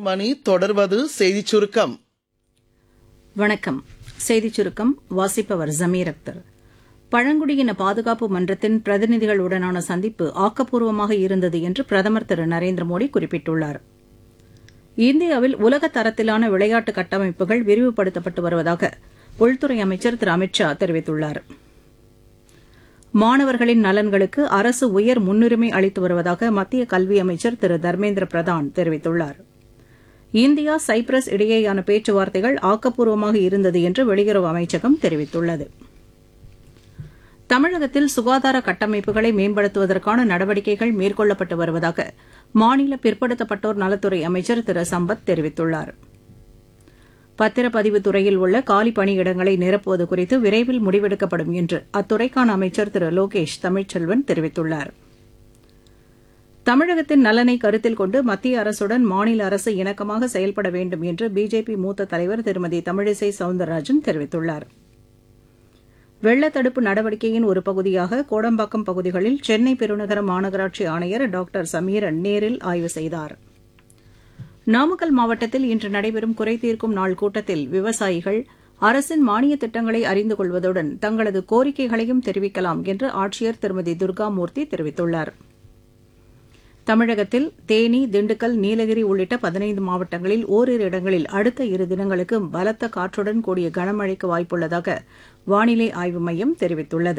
மணி தொடர்வது செய்திச் சுருக்கம் வணக்கம் செய்திச் சுருக்கம் வாசிப்பவர் ஜமீர் அக்தர் பழங்குடியின பாதுகாப்பு மன்றத்தின் பிரதிநிதிகளுடனான சந்திப்பு ஆக்கப்பூர்வமாக இருந்தது என்று பிரதமர் திரு நரேந்திர மோடி குறிப்பிட்டுள்ளார் இந்தியாவில் உலக தரத்திலான விளையாட்டு கட்டமைப்புகள் விரிவுபடுத்தப்பட்டு வருவதாக உள்துறை அமைச்சர் திரு அமித் ஷா தெரிவித்துள்ளார் மாணவர்களின் நலன்களுக்கு அரசு உயர் முன்னுரிமை அளித்து வருவதாக மத்திய கல்வி அமைச்சர் திரு தர்மேந்திர பிரதான் தெரிவித்துள்ளார் இந்தியா சைப்ரஸ் இடையேயான பேச்சுவார்த்தைகள் ஆக்கப்பூர்வமாக இருந்தது என்று வெளியுறவு அமைச்சகம் தெரிவித்துள்ளது தமிழகத்தில் சுகாதார கட்டமைப்புகளை மேம்படுத்துவதற்கான நடவடிக்கைகள் மேற்கொள்ளப்பட்டு வருவதாக மாநில பிற்படுத்தப்பட்டோர் நலத்துறை அமைச்சர் திரு சம்பத் தெரிவித்துள்ளார் பத்திரப்பதிவு துறையில் உள்ள காலி பணியிடங்களை நிரப்புவது குறித்து விரைவில் முடிவெடுக்கப்படும் என்று அத்துறைக்கான அமைச்சர் திரு லோகேஷ் தமிழ்ச்செல்வன் தெரிவித்துள்ளார் தமிழகத்தின் நலனை கருத்தில் கொண்டு மத்திய அரசுடன் மாநில அரசு இணக்கமாக செயல்பட வேண்டும் என்று பிஜேபி மூத்த தலைவர் திருமதி தமிழிசை சவுந்தரராஜன் தெரிவித்துள்ளார் வெள்ளத்தடுப்பு நடவடிக்கையின் ஒரு பகுதியாக கோடம்பாக்கம் பகுதிகளில் சென்னை பெருநகர மாநகராட்சி ஆணையர் டாக்டர் சமீரன் நேரில் ஆய்வு செய்தார் நாமக்கல் மாவட்டத்தில் இன்று நடைபெறும் குறைதீர்க்கும் நாள் கூட்டத்தில் விவசாயிகள் அரசின் மானிய திட்டங்களை அறிந்து கொள்வதுடன் தங்களது கோரிக்கைகளையும் தெரிவிக்கலாம் என்று ஆட்சியர் திருமதி துர்காமூர்த்தி தெரிவித்துள்ளார் தமிழகத்தில் தேனி திண்டுக்கல் நீலகிரி உள்ளிட்ட பதினைந்து மாவட்டங்களில் ஓரிரு இடங்களில் அடுத்த இரு தினங்களுக்கு பலத்த காற்றுடன் கூடிய கனமழைக்கு வாய்ப்புள்ளதாக வானிலை ஆய்வு மையம் தெரிவித்துள்ளது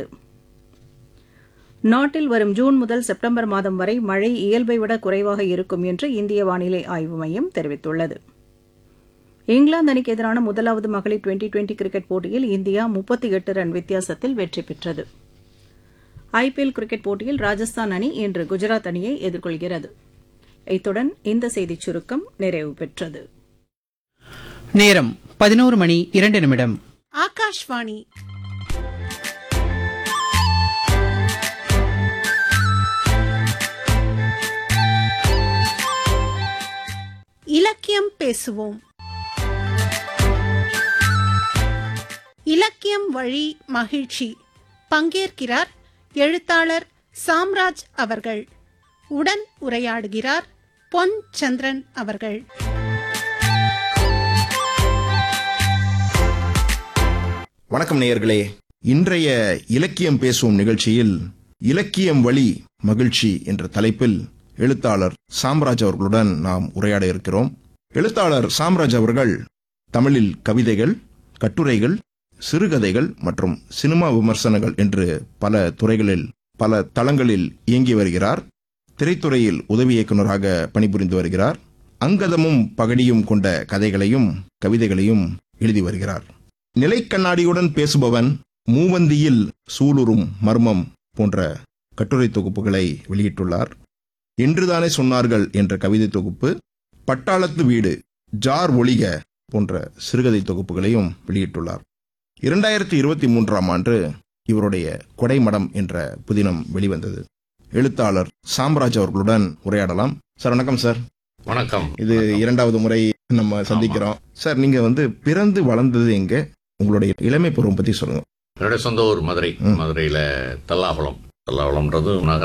நாட்டில் வரும் ஜூன் முதல் செப்டம்பர் மாதம் வரை மழை இயல்பை விட குறைவாக இருக்கும் என்று இந்திய வானிலை ஆய்வு மையம் தெரிவித்துள்ளது இங்கிலாந்து அணிக்கு எதிரான முதலாவது மகளிர் டுவெண்டி டுவெண்டி கிரிக்கெட் போட்டியில் இந்தியா முப்பத்தி எட்டு ரன் வித்தியாசத்தில் வெற்றி பெற்றது ஐபிஎல் கிரிக்கெட் போட்டியில் ராஜஸ்தான் அணி இன்று குஜராத் அணியை எதிர்கொள்கிறது இத்துடன் இந்த செய்திச் சுருக்கம் நிறைவு பெற்றது நேரம் பதினோரு மணி இரண்டு நிமிடம் ஆகாஷ்வாணி இலக்கியம் பேசுவோம் இலக்கியம் வழி மகிழ்ச்சி பங்கேற்கிறார் எழுத்தாளர் சாம்ராஜ் அவர்கள் உடன் உரையாடுகிறார் பொன் சந்திரன் அவர்கள் வணக்கம் நேயர்களே இன்றைய இலக்கியம் பேசும் நிகழ்ச்சியில் இலக்கியம் வழி மகிழ்ச்சி என்ற தலைப்பில் எழுத்தாளர் சாம்ராஜ் அவர்களுடன் நாம் உரையாட இருக்கிறோம் எழுத்தாளர் சாம்ராஜ் அவர்கள் தமிழில் கவிதைகள் கட்டுரைகள் சிறுகதைகள் மற்றும் சினிமா விமர்சனங்கள் என்று பல துறைகளில் பல தளங்களில் இயங்கி வருகிறார் திரைத்துறையில் உதவி இயக்குநராக பணிபுரிந்து வருகிறார் அங்கதமும் பகடியும் கொண்ட கதைகளையும் கவிதைகளையும் எழுதி வருகிறார் நிலைக்கண்ணாடியுடன் பேசுபவன் மூவந்தியில் சூளுரும் மர்மம் போன்ற கட்டுரை தொகுப்புகளை வெளியிட்டுள்ளார் என்றுதானே சொன்னார்கள் என்ற கவிதை தொகுப்பு பட்டாளத்து வீடு ஜார் ஒளிக போன்ற சிறுகதை தொகுப்புகளையும் வெளியிட்டுள்ளார் இரண்டாயிரத்தி இருபத்தி மூன்றாம் ஆண்டு இவருடைய கொடைமடம் என்ற புதினம் வெளிவந்தது எழுத்தாளர் சாம்ராஜ் அவர்களுடன் உரையாடலாம் சார் வணக்கம் சார் வணக்கம் இது இரண்டாவது முறை நம்ம சந்திக்கிறோம் சார் நீங்க வந்து பிறந்து வளர்ந்தது எங்க உங்களுடைய இளமை பருவம் பத்தி சொல்லுங்க என்னுடைய சொந்த ஊர் மதுரை ம். மதுரையில தல்லாகுளம் தல்லாகுளம்ன்றது நகர